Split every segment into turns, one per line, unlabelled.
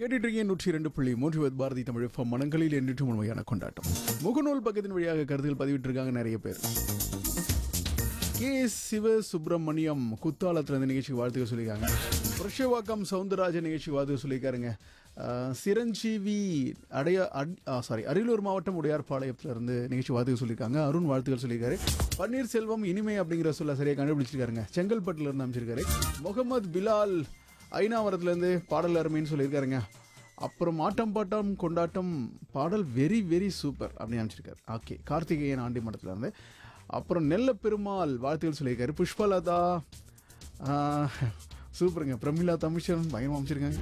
கேட்டுட்டு இருக்கீங்க நூற்றி ரெண்டு புள்ளி மூன்று வித் பாரதி தமிழ் எஃப்எம் மனங்களில் என்றும் உண்மையான கொண்டாட்டம் முகநூல் பக்கத்தின் வழியாக கருத்துகள் பதிவிட்டிருக்காங்க நிறைய பேர் கே சிவ சுப்பிரமணியம் குத்தாலத்துல இருந்து நிகழ்ச்சிக்கு வாழ்த்துக்கள் சொல்லியிருக்காங்க புருஷவாக்கம் சவுந்தரராஜன் நிகழ்ச்சிக்கு வாழ்த்துக்கள் சொல்லியிருக்காருங்க அஹ், சிரஞ்சீவி அடைய சாரி அரியலூர் மாவட்டம் உடையார்பாளையத்துல இருந்து நிகழ்ச்சி வாழ்த்துக்கள் சொல்லியிருக்காங்க அருண் வாழ்த்துக்கள் சொல்லியிருக்காரு பன்னீர்செல்வம் இனிமை அப்படிங்கிற சொல்ல சரியா கண்டுபிடிச்சிருக்காருங்க செங்கல்பட்டுல இருந்து அமைச்சிருக்காரு முகமது பிலால் ஐநாவரத்துல இருந்து பாடல் அருமைன்னு சொல்லியிருக்காருங்க அப்புறம் ஆட்டம் பாட்டம் கொண்டாட்டம் பாடல் வெரி வெரி சூப்பர் அப்படின்னு நினச்சிருக்காரு ஓகே கார்த்திகேயன் ஆண்டி மடத்துல இருந்து அப்புறம் நெல்ல பெருமாள் வாழ்த்துக்கள் சொல்லியிருக்காரு புஷ்பலதா ஆஹ், சூப்பருங்க பிரமிளா தமிழ்ச்சன் பயங்கரமாக அமைச்சிருக்காங்க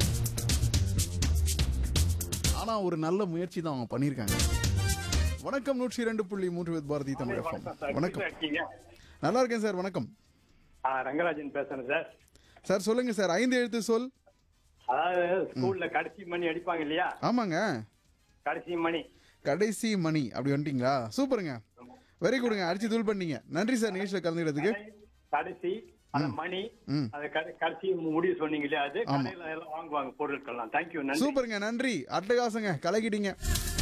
ஆனால் ஒரு நல்ல முயற்சி தான் அவங்க பண்ணியிருக்காங்க வணக்கம் நூற்றி ரெண்டு புள்ளி மூன்று வித் பாரதி தமிழ் FM. வணக்கம்
இருக்கீங்க
நல்லா இருக்கேன் சார் வணக்கம்
ஆ, ரங்கராஜன் பேசுறேன் சார்
சார் சொல்லுங்க சார் ஐந்து எழுத்து சொல்
அதாவது ஸ்கூல்ல கடைசி மணி அடிப்பாங்க இல்லையா
ஆமாங்க
கடைசி மணி
கடைசி மணி அப்படி வந்துட்டீங்களா சூப்பருங்க வெரி குடுங்க அடிச்சு தூள் பண்ணீங்க நன்றி சார் நிகழ்ச்சியில் கலந்துக்கிறதுக்கு
கடைசி அந்த மணி
ம்.
அது கடை- கடைசி முடிவு சொன்னீங்க இல்லையா அது கடையில எல்லாம் வாங்குவாங்க பொருட்கள்லாம் தேங்க்யூ நன்றி
சூப்பருங்க நன்றி அட்டகாசங்க கலக்கிட்டீங்க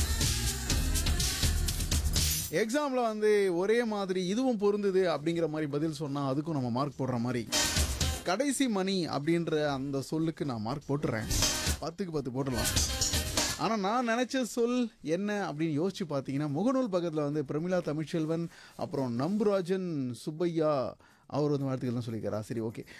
எக்ஸாம்ல வந்து ஒரே மாதிரி இதுவும் பொருந்தது அப்படிங்கிற மாதிரி பதில் சொன்னா அதுக்கும் நம்ம மார்க் போடுற மாதிரி கடைசி மணி அப்படின்ற அந்த சொல்லுக்கு நான் மார்க் போட்டுறேன் பத்துக்கு பத்து போட்டுடலாம் ஆனால் நான் நினச்ச சொல் என்ன அப்படின்னு யோசிச்சு பார்த்தீங்கன்னா முகநூல் பக்கத்தில் வந்து பிரமிளா தமிழ்ச்செல்வன் அப்புறம் நம்புராஜன் சுப்பையா அவர் வந்து வாழ்த்துக்கள் தான் சொல்லியிருக்காரா சரி ஓகே